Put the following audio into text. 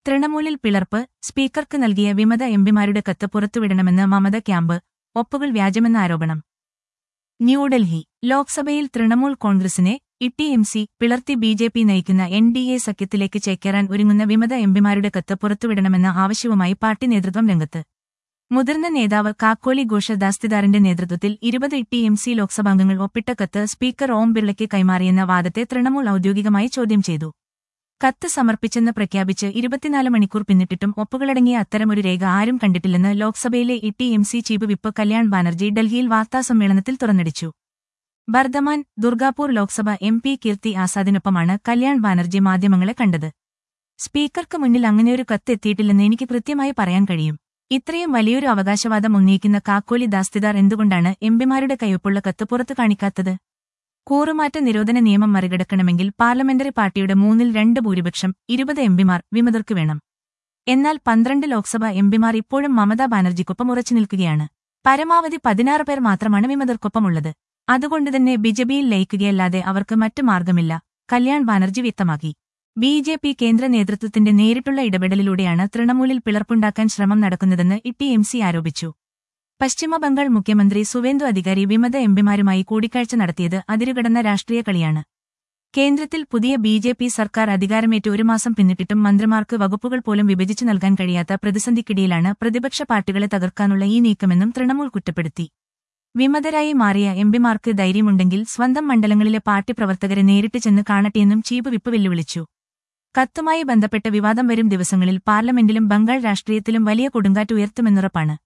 തൃണമൂലിൽ പിളർപ്പ് സ്പീക്കർക്ക് നൽകിയ വിമത എംപിമാരുടെ കത്ത് പുറത്തുവിടണമെന്ന് മമത ക്യാമ്പ് ഒപ്പുകൾ വ്യാജമെന്ന ആരോപണം ന്യൂഡൽഹി ലോക്സഭയിൽ തൃണമൂൽ കോൺഗ്രസിനെ ഇട്ടി എം സി പിളർത്തി ബി ജെ പി നയിക്കുന്ന എൻ ഡി എ സഖ്യത്തിലേക്ക് ചേക്കേറാൻ ഒരുങ്ങുന്ന വിമത എംപിമാരുടെ കത്ത് പുറത്തുവിടണമെന്ന ആവശ്യവുമായി പാർട്ടി നേതൃത്വം രംഗത്ത് മുതിർന്ന നേതാവ് കാക്കോലി ഘോഷ ദാസ്തിദാറിന്റെ നേതൃത്വത്തിൽ ഇരുപത് ഇട്ടി എം സി ലോക്സഭാംഗങ്ങൾ ഒപ്പിട്ട കത്ത് സ്പീക്കർ ഓം ബിർളയ്ക്ക് കൈമാറിയെന്ന വാദത്തെ തൃണമൂൽ ഔദ്യോഗികമായി ചോദ്യം ചെയ്തു കത്ത് സമർപ്പിച്ചെന്ന് പ്രഖ്യാപിച്ച് ഇരുപത്തിനാല് മണിക്കൂർ പിന്നിട്ടിട്ടും ഒപ്പുകളടങ്ങിയ അത്തരമൊരു രേഖ ആരും കണ്ടിട്ടില്ലെന്ന് ലോക്സഭയിലെ T M C chief whip Kalyan Banerjee ഡൽഹിയിൽ വാർത്താസമ്മേളനത്തിൽ തുറന്നടിച്ചു ബർദമാൻ ദുർഗാപൂർ ലോക്സഭ എം പി കീർത്തി ആസാദിനൊപ്പമാണ് കല്യാൺ ബാനർജി മാധ്യമങ്ങളെ കണ്ടത് സ്പീക്കർക്ക് മുന്നിൽ അങ്ങനെയൊരു കത്ത് എത്തിയിട്ടില്ലെന്ന് എനിക്ക് കൃത്യമായി പറയാൻ കഴിയും ഇത്രയും വലിയൊരു അവകാശവാദം ഉന്നയിക്കുന്ന കാക്കോലി ദാസ്തിദാർ എന്തുകൊണ്ടാണ് എംപിമാരുടെ കയ്യൊപ്പുള്ള കത്ത് പുറത്തു കാണിക്കാത്തത് കൂറുമാറ്റ നിരോധന നിയമം മറികടക്കണമെങ്കിൽ പാർലമെന്ററി പാർട്ടിയുടെ മൂന്നിൽ രണ്ട് ഭൂരിപക്ഷം ഇരുപത് എംപിമാർ വിമതർക്ക് വേണം എന്നാൽ പന്ത്രണ്ട് ലോക്സഭ എംപിമാർ ഇപ്പോഴും മമതാ ബാനർജിക്കൊപ്പം ഉറച്ചു നിൽക്കുകയാണ് പരമാവധി പതിനാറ് പേർ മാത്രമാണ് വിമതർക്കൊപ്പമുള്ളത് അതുകൊണ്ടുതന്നെ ബിജെപിയിൽ ലയിക്കുകയല്ലാതെ അവർക്ക് മറ്റു മാർഗമില്ല കല്യാൺ ബാനർജി വ്യക്തമാക്കി ബി ജെ പി കേന്ദ്ര നേതൃത്വത്തിന്റെ നേരിട്ടുള്ള ഇടപെടലിലൂടെയാണ് തൃണമൂലിൽ പിളർപ്പുണ്ടാക്കാൻ ശ്രമം നടക്കുന്നതെന്ന് ഇട്ടി എം സി ആരോപിച്ചു പശ്ചിമബംഗാൾ മുഖ്യമന്ത്രി സുവേന്ദു അധികാരി വിമത എംപിമാരുമായി കൂടിക്കാഴ്ച നടത്തിയത് അതിരുകടന്ന രാഷ്ട്രീയ കളിയാണ് കേന്ദ്രത്തിൽ പുതിയ ബി ജെ പി സർക്കാർ അധികാരമേറ്റ് ഒരു മാസം പിന്നിട്ടിട്ടും മന്ത്രിമാർക്ക് വകുപ്പുകൾ പോലും വിഭജിച്ചു നൽകാൻ കഴിയാത്ത പ്രതിസന്ധിക്കിടയിലാണ് പ്രതിപക്ഷ പാർട്ടികളെ തകർക്കാനുള്ള ഈ നീക്കമെന്നും തൃണമൂൽ കുറ്റപ്പെടുത്തി വിമതരായി മാറിയ എംപിമാർക്ക് ധൈര്യമുണ്ടെങ്കിൽ സ്വന്തം മണ്ഡലങ്ങളിലെ പാർട്ടി പ്രവർത്തകരെ നേരിട്ട് ചെന്ന് കാണട്ടെയെന്നും ചീഫ് വിപ്പ് വെല്ലുവിളിച്ചു കത്തുമായി ബന്ധപ്പെട്ട വിവാദം വരും ദിവസങ്ങളിൽ പാർലമെന്റിലും ബംഗാൾ രാഷ്ട്രീയത്തിലും വലിയ കൊടുങ്കാറ്റ് ഉയർത്തുമെന്നുറപ്പാണ്